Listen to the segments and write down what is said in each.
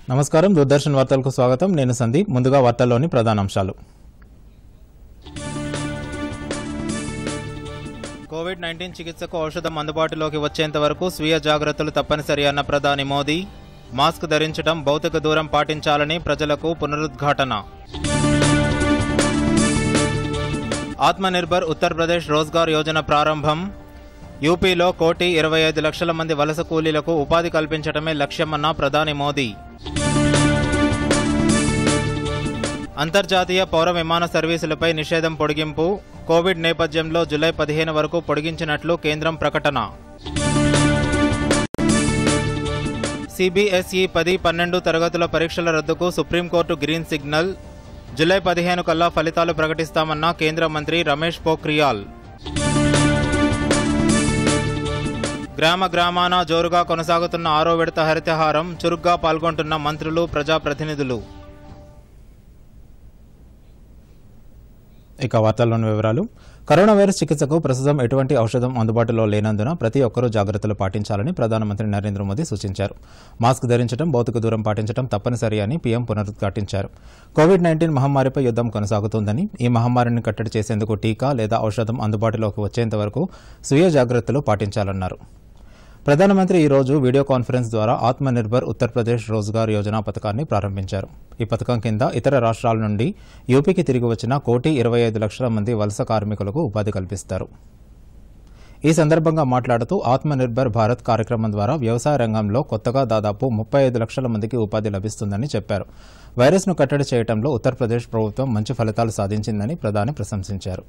నమస్కారం దూరదర్శన్ వార్తలకు స్వాగతం నేను సందీప్ ముందుగా వార్తల్లోని ప్రధానాంశాలు కోవిడ్ నైన్టీన్ చికిత్సకు ఔషధం అందుబాటులోకి వచ్చేంత వరకు స్వీయ జాగ్రత్తలు తప్పనిసరి అన్న ప్రధాని మోదీ మాస్క్ ధరించడం భౌతిక దూరం పాటించాలని ప్రజలకు పునరుద్ఘాటన ఆత్మనిర్భర్ ఉత్తరప్రదేశ్ రోజ్గార్ యోజన ప్రారంభం యూపీలో కోటి ఇరవై ఐదు లక్షల మంది వలస కూలీలకు ఉపాధి కల్పించడమే లక్ష్యమన్న ప్రధాని మోదీ అంతర్జాతీయ పౌర విమాన సర్వీసులపై నిషేధం పొడిగింపు కోవిడ్ నేపథ్యంలో జూలై పదిహేను వరకు పొడిగించినట్లు కేంద్రం ప్రకటన సిబిఎస్ఈ పది పన్నెండు తరగతుల పరీక్షల రద్దుకు సుప్రీంకోర్టు గ్రీన్ సిగ్నల్ జూలై పదిహేను కల్లా ఫలితాలు ప్రకటిస్తామన్న కేంద్ర మంత్రి రమేష్ పోఖ్రియాల్ గ్రామ గ్రామాన జోరుగా కొనసాగుతున్న ఆరో విడత హరితహారం చురుగ్గా పాల్గొంటున్న మంత్రులు ప్రజాప్రతినిధులు ఇక వార్తల్లోని వివరాలు కరోనా వైరస్ చికిత్సకు ప్రస్తుతం ఎటువంటి ఔషధం అందుబాటులో లేనందున ప్రతి ఒక్కరూ జాగ్రత్తలు పాటించాలని ప్రధానమంత్రి నరేంద్ర మోదీ సూచించారు మాస్క్ ధరించడం భౌతిక దూరం పాటించడం తప్పనిసరి అని పీఎం పునరుద్ఘాటించారు కోవిడ్ నైన్టీన్ మహమ్మారిపై యుద్ధం కొనసాగుతోందని ఈ మహమ్మారిని కట్టడి చేసేందుకు టీకా లేదా ఔషధం అందుబాటులోకి వచ్చేంత వరకు స్వీయ జాగ్రత్తలు పాటించాలన్నారు ప్రధానమంత్రి ఈ రోజు వీడియో కాన్ఫరెన్స్ ద్వారా ఆత్మనిర్భర్ ఉత్తరప్రదేశ్ రోజ్గార్ యోజన పథకాన్ని ప్రారంభించారు ఈ పథకం కింద ఇతర రాష్ట్రాల నుండి యూపీకి తిరిగి వచ్చిన కోటి ఇరవై ఐదు లక్షల మంది వలస కార్మికులకు ఉపాధి కల్పిస్తారు ఈ సందర్భంగా మాట్లాడుతూ ఆత్మనిర్భర్ భారత్ కార్యక్రమం ద్వారా వ్యవసాయ రంగంలో కొత్తగా దాదాపు ముప్పై ఐదు లక్షల మందికి ఉపాధి లభిస్తుందని చెప్పారు వైరస్ను కట్టడి చేయడంలో ఉత్తరప్రదేశ్ ప్రభుత్వం మంచి ఫలితాలు సాధించిందని ప్రధాని ప్రశంసించారు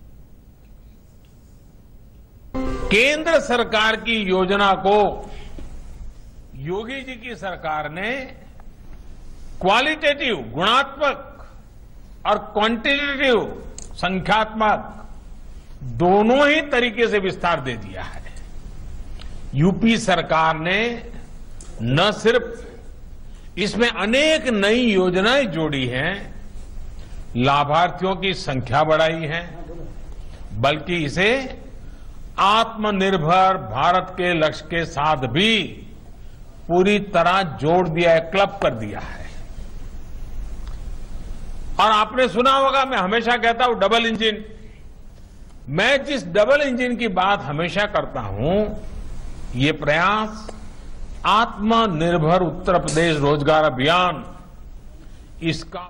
केंद्र सरकार की योजना को योगी जी की सरकार ने क्वालिटेटिव गुणात्मक और क्वांटिटेटिव संख्यात्मक दोनों ही तरीके से विस्तार दे दिया है यूपी सरकार ने न सिर्फ इसमें अनेक नई योजनाएं जोड़ी हैं लाभार्थियों की संख्या बढ़ाई है बल्कि इसे आत्मनिर्भर भारत के लक्ष्य के साथ भी पूरी तरह जोड़ दिया है क्लब कर दिया है और आपने सुना होगा मैं हमेशा कहता हूं डबल इंजन मैं जिस डबल इंजन की बात हमेशा करता हूं ये प्रयास आत्मनिर्भर उत्तर प्रदेश रोजगार अभियान इसका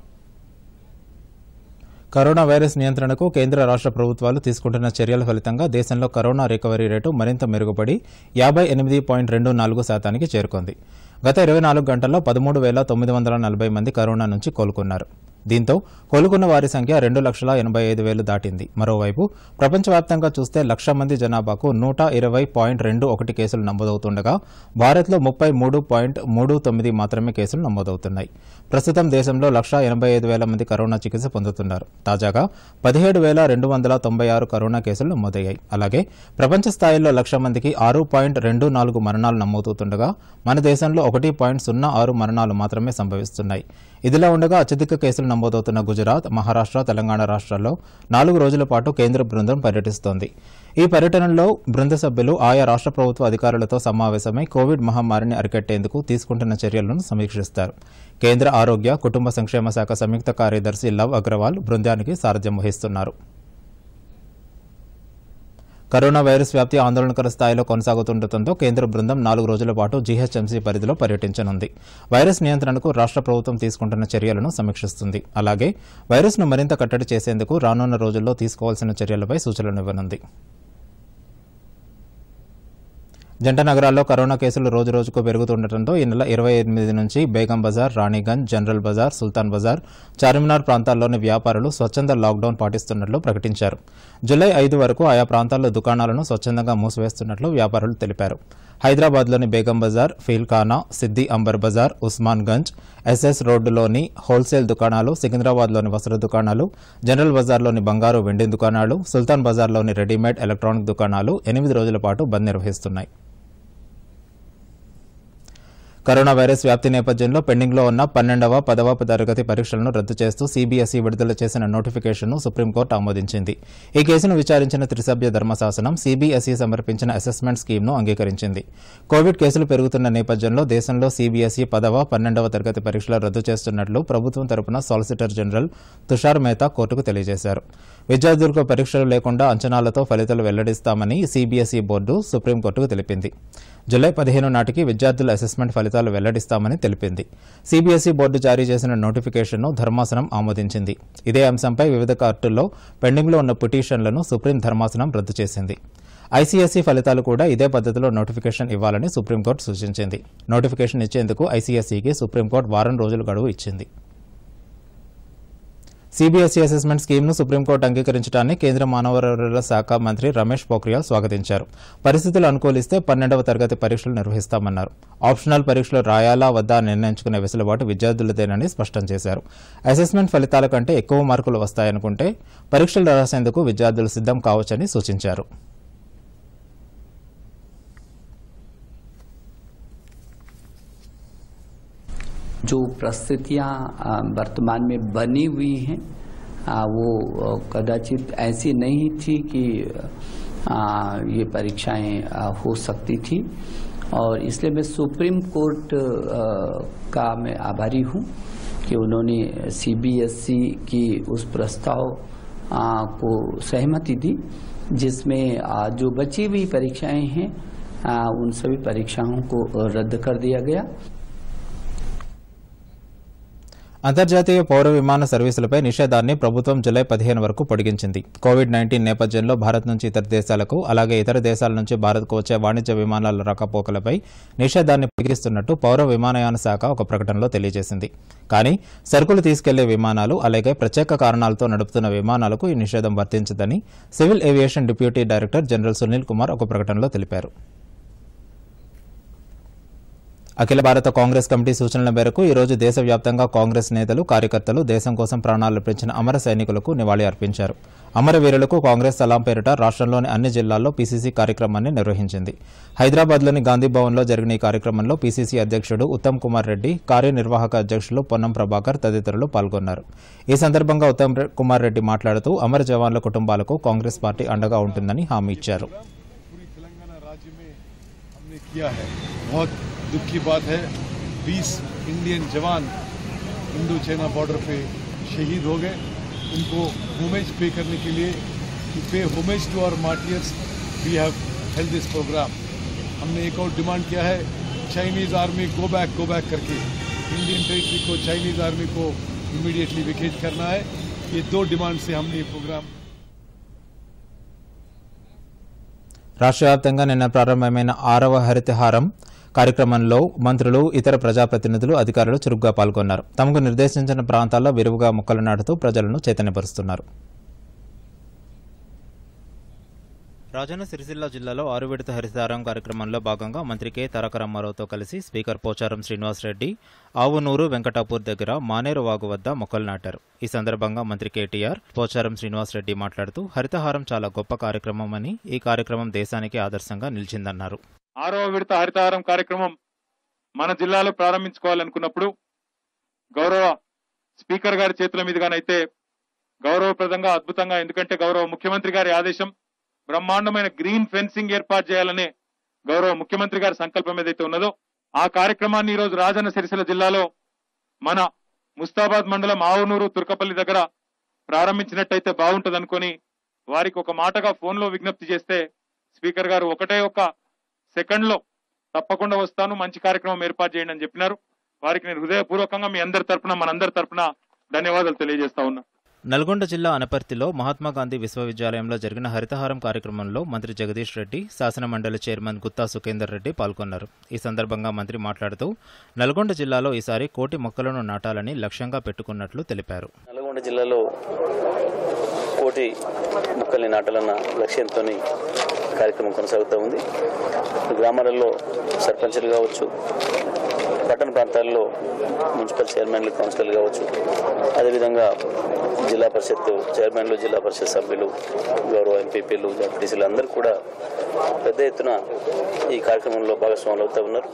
కరోనా వైరస్ నియంత్రణకు కేంద్ర రాష్ట్ర ప్రభుత్వాలు తీసుకుంటున్న చర్యల ఫలితంగా దేశంలో కరోనా రికవరీ రేటు మరింత మెరుగుపడి యాభై ఎనిమిది పాయింట్ రెండు నాలుగు శాతానికి చేరుకుంది గత ఇరవై నాలుగు గంటల్లో పదమూడు వేల తొమ్మిది వందల నలభై మంది కరోనా నుంచి కోలుకున్నారు దీంతో కోలుకున్న వారి సంఖ్య రెండు లక్షల ఎనభై ఐదు వేలు దాటింది మరోవైపు ప్రపంచవ్యాప్తంగా చూస్తే లక్ష మంది జనాభాకు నూట ఇరవై పాయింట్ రెండు ఒకటి కేసులు నమోదవుతుండగా భారత్లో ముప్పై మూడు పాయింట్ మూడు తొమ్మిది మాత్రమే కేసులు నమోదవుతున్నాయి ప్రస్తుతం దేశంలో లక్ష ఎనభై ఐదు వేల మంది కరోనా చికిత్స పొందుతున్నారు తాజాగా పదిహేడు వేల రెండు వందల తొంభై ఆరు కరోనా కేసులు నమోదయ్యాయి అలాగే ప్రపంచ స్థాయిలో లక్ష మందికి ఆరు పాయింట్ రెండు నాలుగు మరణాలు నమోదవుతుండగా మన దేశంలో ఒకటి పాయింట్ సున్నా ఆరు మరణాలు మాత్రమే సంభవిస్తున్నాయి ఇదిలా ఉండగా అత్యధిక కేసులు నమోదవుతున్న గుజరాత్ మహారాష్ట్ర తెలంగాణ రాష్ట్రాల్లో నాలుగు రోజుల పాటు కేంద్ర బృందం పర్యటిస్తోంది ఈ పర్యటనలో బృంద సభ్యులు ఆయా రాష్ట్ర ప్రభుత్వ అధికారులతో సమావేశమై కోవిడ్ మహమ్మారిని అరికట్టేందుకు తీసుకుంటున్న చర్యలను సమీక్షిస్తారు కేంద్ర ఆరోగ్య కుటుంబ సంక్షేమ శాఖ సంయుక్త కార్యదర్శి లవ్ అగ్రవాల్ బృందానికి సారథ్యం వహిస్తున్నారు కరోనా వైరస్ వ్యాప్తి ఆందోళనకర స్థాయిలో కొనసాగుతుండటంతో కేంద్ర బృందం నాలుగు రోజుల పాటు జీహెచ్ఎంసీ పరిధిలో పర్యటించనుంది వైరస్ నియంత్రణకు రాష్ట్ర ప్రభుత్వం తీసుకుంటున్న చర్యలను సమీక్షిస్తుంది అలాగే వైరస్ను మరింత కట్టడి చేసేందుకు రానున్న రోజుల్లో తీసుకోవాల్సిన చర్యలపై సూచనలు ఇవ్వనుంది జంట నగరాల్లో కరోనా కేసులు రోజు రోజుకు పెరుగుతుండటంతో ఈ నెల ఇరవై ఎనిమిది నుంచి బేగం బజార్ రాణిగంజ్ జనరల్ బజార్ సుల్తాన్ బజార్ చార్మినార్ ప్రాంతాల్లోని వ్యాపారులు స్వచ్ఛంద లాక్డౌన్ పాటిస్తున్నట్లు ప్రకటించారు జూలై ఐదు వరకు ఆయా ప్రాంతాల్లో దుకాణాలను స్వచ్ఛందంగా మూసివేస్తున్నట్లు వ్యాపారులు తెలిపారు హైదరాబాద్లోని బేగం బజార్ ఫీల్ఖానా సిద్ది అంబర్ బజార్ ఉస్మాన్ గంజ్ ఎస్ఎస్ రోడ్డులోని హోల్సేల్ దుకాణాలు సికింద్రాబాద్లోని వస్త్ర దుకాణాలు జనరల్ బజార్లోని బంగారు వెండి దుకాణాలు సుల్తాన్ బజార్లోని రెడీమేడ్ ఎలక్ట్రానిక్ దుకాణాలు ఎనిమిది రోజుల పాటు బంద్ నిర్వహిస్తున్నాయి కరోనా వైరస్ వ్యాప్తి నేపథ్యంలో పెండింగ్లో ఉన్న పన్నెండవ పదవ తరగతి పరీక్షలను రద్దు చేస్తూ సీబీఎస్ఈ విడుదల చేసిన నోటిఫికేషన్ను సుప్రీంకోర్టు ఆమోదించింది ఈ కేసును విచారించిన త్రిసభ్య ధర్మశాసనం సీబీఎస్ఈ సమర్పించిన అసెస్మెంట్ స్కీమ్ను అంగీకరించింది కోవిడ్ కేసులు పెరుగుతున్న నేపథ్యంలో దేశంలో సీబీఎస్ఈ పదవ పన్నెండవ తరగతి పరీక్షలు రద్దు చేస్తున్నట్లు ప్రభుత్వం తరపున సాలిసిటర్ జనరల్ తుషార్ మెహతా కోర్టుకు తెలియజేశారు విద్యార్థులకు పరీక్షలు లేకుండా అంచనాలతో ఫలితాలు వెల్లడిస్తామని సీబీఎస్ఈ బోర్డు సుప్రీంకోర్టుకు తెలిపింది జులై పదిహేను నాటికి విద్యార్థుల అసెస్మెంట్ ఫలితాలు వెల్లడిస్తామని తెలిపింది సీబీఎస్ఈ బోర్డు జారీ చేసిన నోటిఫికేషన్ను ధర్మాసనం ఆమోదించింది ఇదే అంశంపై వివిధ కోర్టుల్లో పెండింగ్లో ఉన్న పిటిషన్లను సుప్రీం ధర్మాసనం రద్దు చేసింది ఐసీఎస్ఈ ఫలితాలు కూడా ఇదే పద్ధతిలో నోటిఫికేషన్ ఇవ్వాలని సుప్రీంకోర్టు సూచించింది నోటిఫికేషన్ ఇచ్చేందుకు ఐసీఎస్ఈకి సుప్రీంకోర్టు వారం రోజుల గడువు ఇచ్చింది సీబీఎస్ఈ అసెస్మెంట్ స్కీమ్ను సుప్రీంకోర్టు అంగీకరించడాన్ని కేంద్ర మానవ వనరుల శాఖ మంత్రి రమేష్ పోఖ్రియాల్ స్వాగతించారు పరిస్థితులు అనుకూలిస్తే పన్నెండవ తరగతి పరీక్షలు నిర్వహిస్తామన్నారు ఆప్షనల్ పరీక్షలు రాయాలా వద్దా అని నిర్ణయించుకునే వెసులుబాటు విద్యార్థులదేనని స్పష్టం చేశారు అసెస్మెంట్ ఫలితాల కంటే ఎక్కువ మార్కులు వస్తాయనుకుంటే పరీక్షలు రాసేందుకు విద్యార్థులు సిద్ధం కావచ్చని సూచించారు जो परिस्थितियाँ अ, वर्तमान में बनी हुई हैं अ, वो अ, कदाचित ऐसी नहीं थी कि अ, ये परीक्षाएं अ, हो सकती थी और इसलिए मैं सुप्रीम कोर्ट अ, का मैं आभारी हूँ कि उन्होंने सीबीएसई की उस प्रस्ताव अ, को सहमति दी जिसमें अ, जो बची हुई परीक्षाएं हैं अ, उन सभी परीक्षाओं को रद्द कर दिया गया అంతర్జాతీయ పౌర విమాన సర్వీసులపై నిషేధాన్ని ప్రభుత్వం జులై పదిహేను వరకు పొడిగించింది కోవిడ్ నైన్టీన్ నేపథ్యంలో భారత్ నుంచి ఇతర దేశాలకు అలాగే ఇతర దేశాల నుంచి భారత్కు వచ్చే వాణిజ్య విమానాల రాకపోకలపై నిషేధాన్ని పొడిగిస్తున్నట్టు పౌర విమానయాన శాఖ ఒక ప్రకటనలో తెలియజేసింది కానీ సరుకులు తీసుకెళ్లే విమానాలు అలాగే ప్రత్యేక కారణాలతో నడుపుతున్న విమానాలకు ఈ నిషేధం వర్తించదని civil aviation deputy director general Sunil Kumar ఒక ప్రకటనలో తెలిపారు అఖిల భారత కాంగ్రెస్ కమిటీ సూచనల మేరకు ఈ రోజు దేశవ్యాప్తంగా కాంగ్రెస్ నేతలు కార్యకర్తలు దేశం కోసం ప్రాణాలు అర్పించిన అమర సైనికులకు నివాళి అర్పించారు అమరవీరులకు కాంగ్రెస్ సలాం పేరిట రాష్ట్రంలోని అన్ని జిల్లాల్లో పీసీసీ కార్యక్రమాన్ని నిర్వహించింది హైదరాబాద్లోని గాంధీ భవన్లో జరిగిన ఈ కార్యక్రమంలో పీసీసీ అధ్యక్షుడు ఉత్తమ్ కుమార్ రెడ్డి కార్యనిర్వాహక అధ్యక్షులు పొన్నం ప్రభాకర్ తదితరులు పాల్గొన్నారు ఈ సందర్భంగా ఉత్తమ్ రె- కుమార్ రెడ్డి మాట్లాడుతూ అమర జవాన్ల కుటుంబాలకు కాంగ్రెస్ పార్టీ అండగా ఉంటుందని హామీ ఇచ్చారు पूरी तेलंगाना राज्य में हमने किया है बहुत दुख की बात है 20 इंडियन जवान इंडो चाइना बॉर्डर पे शहीद हो गए उनको होमेज पे करने के लिए to pay homage to our martyrs we have held this program हमने एक और डिमांड किया है Chinese army go back go back करके इंडियन टेरिटरी को चाइनीज आर्मी को इमीडिएटली विकेट करना है ये दो डिमांड से हमने ये प्रोग्राम రాష్ట్ర వ్యాప్తంగా నిన్న ప్రారంభమైన ఆరవ హరితహారం కార్యక్రమంలో మంత్రులు ఇతర ప్రజాప్రతినిధులు అధికారులు చురుగ్గా పాల్గొన్నారు తమకు నిర్దేశించిన ప్రాంతాల్లో విరివిగా మొక్కలు నాటుతూ ప్రజలను చైతన్యపరుస్తున్నారు రాజన్న సిరిసిల్ల జిల్లాలో ఆరు విడత హరితహారం కార్యక్రమంలో భాగంగా మంత్రి కె తారక రామారావుతో కలిసి స్పీకర్ పోచారం శ్రీనివాసరెడ్డి ఆవునూరు వెంకటాపూర్ దగ్గర మానేరు వాగు వద్ద మొక్కలు నాటారు ఈ సందర్భంగా మంత్రి కేటీఆర్ పోచారం శ్రీనివాసరెడ్డి మాట్లాడుతూ హరితహారం చాలా గొప్ప కార్యక్రమమని ఈ కార్యక్రమం దేశానికి ఆదర్శంగా నిలిచిందన్నారు ఆరవ విడత హరితహారం కార్యక్రమం మన జిల్లాలో ప్రారంభించుకోవాలనుకున్నప్పుడు గౌరవ స్పీకర్ గారి చేతుల మీదుగానైతే గౌరవప్రదంగా అద్భుతంగా ఎందుకంటే గౌరవ ముఖ్యమంత్రి గారి ఆదేశం బ్రహ్మాండమైన గ్రీన్ ఫెన్సింగ్ ఏర్పాటు చేయాలనే గౌరవ ముఖ్యమంత్రి గారి సంకల్పం ఏదైతే ఉన్నదో ఆ కార్యక్రమాన్ని ఈ రోజు రాజన్న సిరిసిల్ల జిల్లాలో మన ముస్తాబాద్ మండలం ఆవునూరు తుర్కపల్లి దగ్గర ప్రారంభించినట్టయితే బాగుంటుంది అనుకొని వారికి ఒక మాటగా ఫోన్ లో విజ్ఞప్తి చేస్తే స్పీకర్ గారు ఒకటే ఒక సెకండ్ లో తప్పకుండా వస్తాను మంచి కార్యక్రమం ఏర్పాటు చేయండి అని చెప్పినారు వారికి నేను హృదయపూర్వకంగా మీ అందరి తరపున మనందరి తరపున ధన్యవాదాలు తెలియజేస్తా ఉన్నా నల్గొండ జిల్లా అనపర్తిలో మహాత్మా గాంధీ విశ్వవిద్యాలయంలో జరిగిన హరితహారం కార్యక్రమంలో మంత్రి జగదీష్ రెడ్డి శాసన మండలి చైర్మన్ గుత్తా సుఖేందర్ రెడ్డి పాల్గొన్నారు ఈ సందర్భంగా మంత్రి మాట్లాడుతూ నల్గొండ జిల్లాలో ఈసారి కోటి మొక్కలను నాటాలని లక్ష్యంగా పెట్టుకున్నట్లు తెలిపారు నల్గొండ జిల్లాలో కోటి మొక్కల్ని నాటాలన్న లక్ష్యంతో కార్యక్రమం కొనసాగుతూ ఉంది గ్రామాలలో సర్పంచులు కావచ్చు పట్టణ ప్రాంతాల్లో మున్సిపల్ చైర్మన్లు కౌన్సిలర్లు కావచ్చు అదేవిధంగా జిల్లా పరిషత్ చైర్మన్లు జిల్లా పరిషత్ సభ్యులు గౌరవ ఎంపీపీలు జడ్పీటీసీలు అందరూ కూడా పెద్ద ఎత్తున ఈ కార్యక్రమంలో భాగస్వాములు అవుతూ ఉన్నారు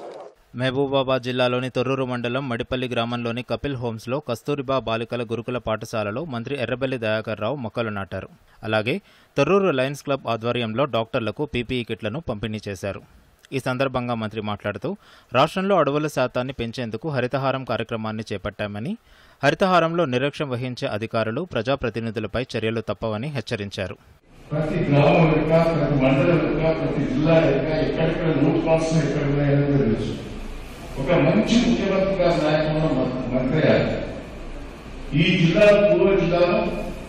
మహబూబాబాద్ జిల్లాలోని తొర్రూరు మండలం మడిపల్లి గ్రామంలోని కపిల్ హోమ్స్లో కస్తూరిబా బాలికల గురుకుల పాఠశాలలో మంత్రి ఎర్రబెల్లి దయాకర్ రావు మొక్కలు నాటారు అలాగే తొర్రూరు లయన్స్ క్లబ్ ఆధ్వర్యంలో డాక్టర్లకు పీపీఈ కిట్లను పంపిణీ చేశారు ఈ సందర్భంగా మంత్రి మాట్లాడుతూ రాష్ట్రంలో అడవుల శాతాన్ని పెంచేందుకు హరితహారం కార్యక్రమాన్ని చేపట్టామని హరితహారంలో నిర్లక్ష్యం వహించే అధికారులు ప్రజాప్రతినిధులపై చర్యలు తప్పవని హెచ్చరించారు ప్రతి గ్రామం యొక్క ప్రతి మండలం యొక్క ప్రతి జిల్లా యొక్క ఎక్కడెక్కడ నోట్ పాస్ ఎక్కడ ఉన్నాయని తెలుసు ఒక మంచి ముఖ్యమంత్రి గారి నాయకంలో మ- మంత్రి అయ్యారు ఈ జిల్లా పూర్వ జిల్లాలో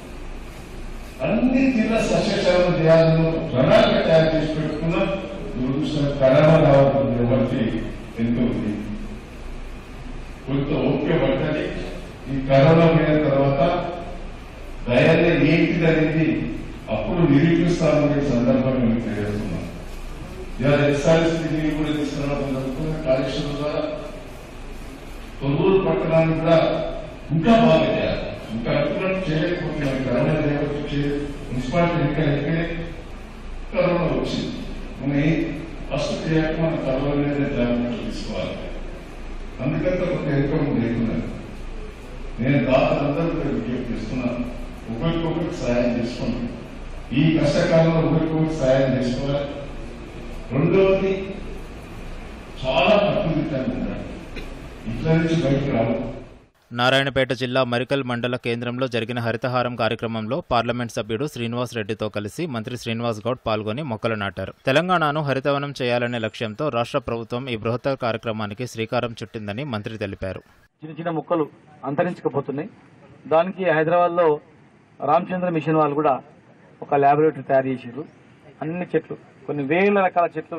అన్ని జిల్లా సస్యశాలను చేయాలని ప్రణాళిక తయారు చేసి పెట్టుకున్న దురదృష్టం కరోనా రావడం ఎవరికి ఎంతో ఉంది కొంత ఓపిక పట్టది ఈ కరోనా పోయిన తర్వాత దయాన్ని ఏంటిది అనేది అప్పుడు నిరూపిస్తామనే సందర్భంగా మీకు తెలియజేస్తున్నాం ఇవాళ ఎస్ఆర్ఎస్ డిగ్రీ కూడా తీసుకురావడం జరుగుతుంది కాళేశ్వరం ద్వారా తొర్రూరు పట్టణాన్ని కూడా ఇంకా బాగా చేయాలి ఇంకా అనుకున్నట్టు చేయలేకపోతున్నాం కరోనా చేయవచ్చు చే- మున్సిపాలిటీ ఎన్నికలు ఎక్కడే కరోనా వచ్చింది మనం ఫస్ట్ చేయక మన కరోనా మీద జాగ్రత్తలు తీసుకోవాలి అందుకంటే ఒక ఎన్నికం లేకున్నాను నేను దాతలందరూ కూడా విజ్ఞప్తి చేస్తున్నాను ఒకరికొకరికి సాయం చేసుకోండి ఈ కష్టకాలంలో ఒకరికొకరికి సాయం చేసుకోవాలి రెండవది చాలా కట్టుదిట్టంగా ఉండాలి ఇట్లా నుంచి బయటకు రావు నారాయణపేట జిల్లా మరికల్ మండల కేంద్రంలో జరిగిన హరితహారం కార్యక్రమంలో పార్లమెంట్ సభ్యుడు శ్రీనివాస్ రెడ్డితో కలిసి మంత్రి శ్రీనివాస్ గౌడ్ పాల్గొని మొక్కలు నాటారు తెలంగాణను హరితవనం చేయాలనే లక్ష్యంతో రాష్ట్ర ప్రభుత్వం ఈ బృహత్తర కార్యక్రమానికి శ్రీకారం చుట్టిందని మంత్రి తెలిపారు చిన్న చిన్న మొక్కలు అంతరించకపోతున్నాయి దానికి హైదరాబాద్ లో రామచంద్ర మిషన్ వాళ్ళు కూడా ఒక ల్యాబొరేటరీ తయారు చేసారు అన్ని చెట్లు కొన్ని వేల రకాల చెట్లు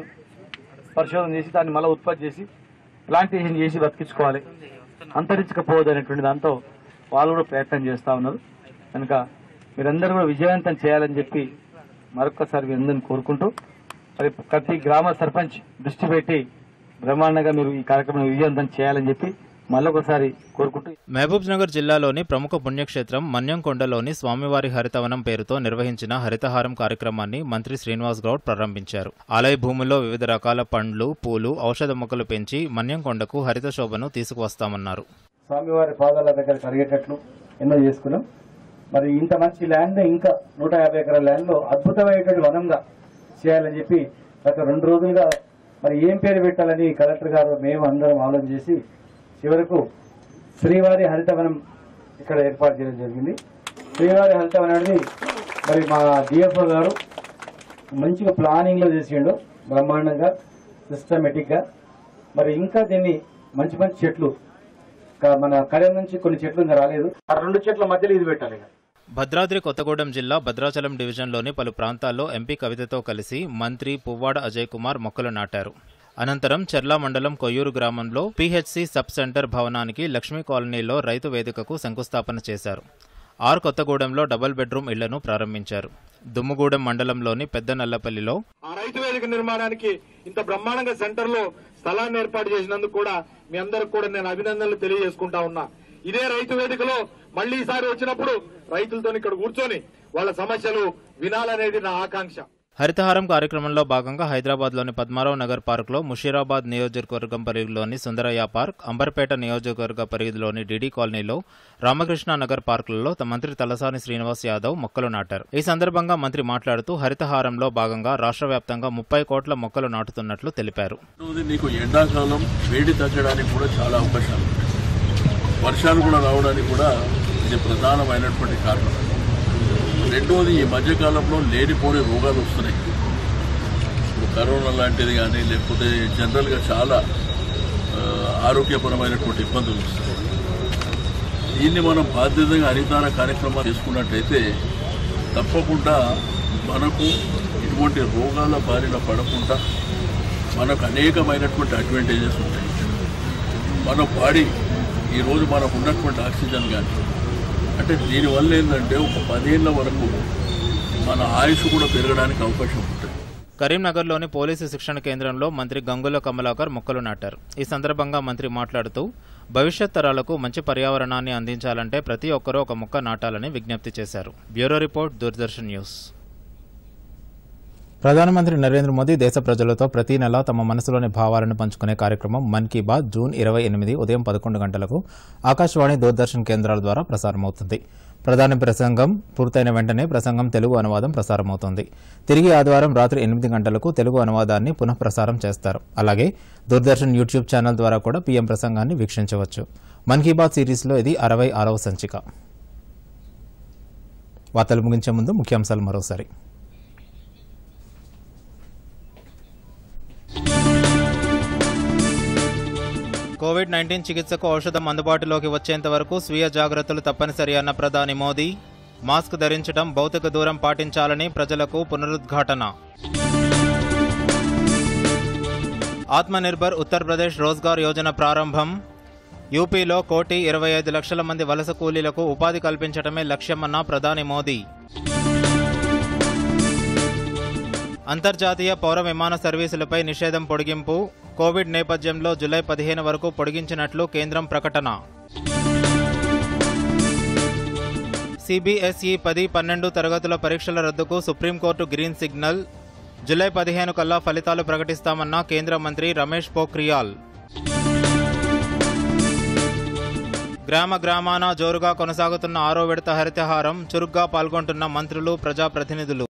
పరిశోధన చేసి దాన్ని మళ్ళీ ఉత్పత్తి చేసి ప్లాంటేషన్ చేసి బతికించుకోవాలి అంతరించకపోవద్దు అనేటువంటి దాంతో వాళ్ళు కూడా ప్రయత్నం చేస్తా ఉన్నారు కనుక మీరందరూ కూడా విజయవంతం చేయాలని చెప్పి మరొక్కసారి మీ అందరిని కోరుకుంటూ మరి ప్రతి గ్రామ సర్పంచ్ దృష్టి పెట్టి బ్రహ్మాండంగా మీరు ఈ కార్యక్రమం విజయవంతం చేయాలని చెప్పి మళ్ళొకసారి కోరుకుంటూ మహబూబ్ నగర్ జిల్లాలోని ప్రముఖ పుణ్యక్షేత్రం మన్యంకొండలోని స్వామివారి హరితవనం పేరుతో నిర్వహించిన హరితహారం కార్యక్రమాన్ని మంత్రి శ్రీనివాస్ గౌడ్ ప్రారంభించారు ఆలయ భూముల్లో వివిధ రకాల పండ్లు పూలు ఔషధ మొక్కలు పెంచి మన్యంకొండకు హరిత శోభను తీసుకువస్తామన్నారు స్వామివారి పాదాల దగ్గర కరిగేటట్లు ఎన్నో చేసుకున్నాం మరి ఇంత మంచి ల్యాండ్ ఇంకా నూట యాభై ఎకరాల ల్యాండ్ లో అద్భుతమైనటువంటి వనంగా చేయాలని చెప్పి గత రెండు రోజులుగా మరి ఏం పేరు పెట్టాలని కలెక్టర్ గారు మేము అందరం ఆలోచన చేసి చివరకు శ్రీవారి హరితవనం ఇక్కడ ఏర్పాటు చేయడం జరిగింది శ్రీవారి హరితవనం అనేది మరి మా డిఎఫ్ఓ గారు మంచిగా ప్లానింగ్ లో చేసిండు బ్రహ్మాండంగా సిస్టమేటిక్ గా మరి ఇంకా దీన్ని మంచి మంచి చెట్లు క- మన కళ్యాణ్ నుంచి కొన్ని చెట్లు ఇంకా రాలేదు ఆ రెండు చెట్ల మధ్యలో ఇది పెట్టాలి ఇక. భద్రాద్రి కొత్తగూడెం జిల్లా భద్రాచలం డివిజన్లోని పలు ప్రాంతాల్లో ఎంపీ కవితతో కలిసి మంత్రి పువ్వాడ అజయ్ కుమార్ మొక్కలు నాటారు అనంతరం చెర్లా మండలం కొయ్యూరు గ్రామంలో పీహెచ్సి సబ్ సెంటర్ భవనానికి లక్ష్మీ కాలనీలో రైతు వేదికకు శంకుస్థాపన చేశారు ఆర్ కొత్తగూడెంలో డబుల్ బెడ్రూమ్ ఇళ్లను ప్రారంభించారు దుమ్ముగూడెం మండలంలోని పెద్ద నల్లపల్లిలో ఆ రైతు వేదిక నిర్మాణానికి ఇంత బ్రహ్మాండంగా సెంటర్ లో స్థలాన్ని ఏర్పాటు చేసినందుకు కూడా మీ అందరికి కూడా నేను అభినందనలు తెలియజేసుకుంటా ఉన్నా ఇదే రైతు వేదికలో మళ్ళీ ఈసారి వచ్చినప్పుడు రైతులతో ఇక్కడ కూర్చొని వాళ్ళ సమస్యలు వినాలనేది నా ఆకాంక్ష హరితహారం కార్యక్రమంలో భాగంగా హైదరాబాద్లోని పద్మారావు నగర్ పార్కులో ముషీరాబాద్ నియోజకవర్గం పరిధిలోని సుందరయ్య పార్క్ అంబర్పేట నియోజకవర్గ పరిధిలోని డిడి కాలనీలో రామకృష్ణ నగర్ పార్కులలో త- మంత్రి తలసాని శ్రీనివాస్ యాదవ్ మొక్కలు నాటారు ఈ సందర్భంగా మంత్రి మాట్లాడుతూ హరితహారంలో భాగంగా రాష్ట్ర వ్యాప్తంగా ముప్పై కోట్ల మొక్కలు నాటుతున్నట్లు తెలిపారు రెండవది నీకు ఎండాకాలం వేడి తగ్గడానికి కూడా చాలా అవకాశాలు ఉన్నాయి వర్షాలు కూడా రావడానికి కూడా ఇది ప్రధానమైనటువంటి కారణం రెండవది ఈ మధ్యకాలంలో లేనిపోని రోగాలు వస్తున్నాయి ఇప్పుడు కరోనా లాంటిది కానీ లేకపోతే జనరల్గా చాలా ఆ, ఆరోగ్యపరమైనటువంటి ఇబ్బందులు వస్తున్నాయి దీన్ని మనం బాధ్యతగా హరితార కార్యక్రమాలు తీసుకున్నట్టయితే తప్పకుండా మనకు ఇటువంటి రోగాల బారిన పడకుండా మనకు అనేకమైనటువంటి అడ్వాంటేజెస్ ఉంటాయి మన బాడీ ఈరోజు మనకు ఉన్నటువంటి ఆక్సిజన్ కానీ అంటే దీనివల్ల ఏంటంటే ఒక పదేళ్ల వరకు మన ఆయుష్ కూడా పెరగడానికి అవకాశం ఉంటుంది కరీంనగర్లోని పోలీసు శిక్షణ కేంద్రంలో మంత్రి గంగుల కమలాకర్ మొక్కలు నాటారు ఈ సందర్భంగా మంత్రి మాట్లాడుతూ భవిష్యత్ తరాలకు మంచి పర్యావరణాన్ని అందించాలంటే ప్రతి ఒక్కరూ ఒక మొక్క నాటాలని విజ్ఞప్తి చేశారు బ్యూరో రిపోర్ట్ దూరదర్శన్ న్యూస్ ప్రధానమంత్రి నరేంద్ర మోదీ దేశ ప్రజలతో ప్రతి నెల తమ మనసులోని భావాలను పంచుకునే కార్యక్రమం మన్ కీ బాత్ జూన్ ఇరవై ఎనిమిది ఉదయం పదకొండు గంటలకు ఆకాశవాణి దూరదర్శన్ కేంద్రాల ద్వారా ప్రసారమవుతుంది ప్రధాని ప్రసంగం పూర్తయిన వెంటనే ప్రసంగం తెలుగు అనువాదం ప్రసారమవుతుంది తిరిగి ఆదివారం రాత్రి ఎనిమిది గంటలకు తెలుగు అనువాదాన్ని పునః ప్రసారం చేస్తారు అలాగే దూరదర్శన్ యూట్యూబ్ ఛానల్ ద్వారా కూడా పీఎం ప్రసంగాన్ని వీక్షించవచ్చు మన్ కీ బాత్ సిరీస్లో ఇది అరవై ఆరవ సంచిక వార్తలు ముగించే ముందు ముఖ్యాంశాలు మరోసారి కోవిడ్ నైన్టీన్ చికిత్సకు ఔషధం అందుబాటులోకి వచ్చేంత వరకు స్వీయ జాగ్రత్తలు తప్పనిసరి అన్న ప్రధాని మోదీ మాస్క్ ధరించడం భౌతిక దూరం పాటించాలని ప్రజలకు పునరుద్ఘాటన ఆత్మనిర్భర్ ఉత్తరప్రదేశ్ రోజ్గార్ యోజన ప్రారంభం యూపీలో కోటి ఇరవై ఐదు లక్షల మంది వలస కూలీలకు ఉపాధి కల్పించడమే లక్ష్యమన్న ప్రధాని మోదీ అంతర్జాతీయ పౌర విమాన సర్వీసులపై నిషేధం పొడిగింపు కోవిడ్ నేపథ్యంలో జులై పదిహేను వరకు పొడిగించినట్లు కేంద్రం ప్రకటన సిబిఎస్ఈ పది పన్నెండు తరగతుల పరీక్షల రద్దుకు సుప్రీంకోర్టు గ్రీన్ సిగ్నల్ జులై పదిహేను కల్లా ఫలితాలు ప్రకటిస్తామన్న కేంద్ర మంత్రి రమేష్ పోఖ్రియాల్ గ్రామ గ్రామాన జోరుగా కొనసాగుతున్న ఆరో విడత హరితహారం చురుగ్గా పాల్గొంటున్న మంత్రులు ప్రజాప్రతినిధులు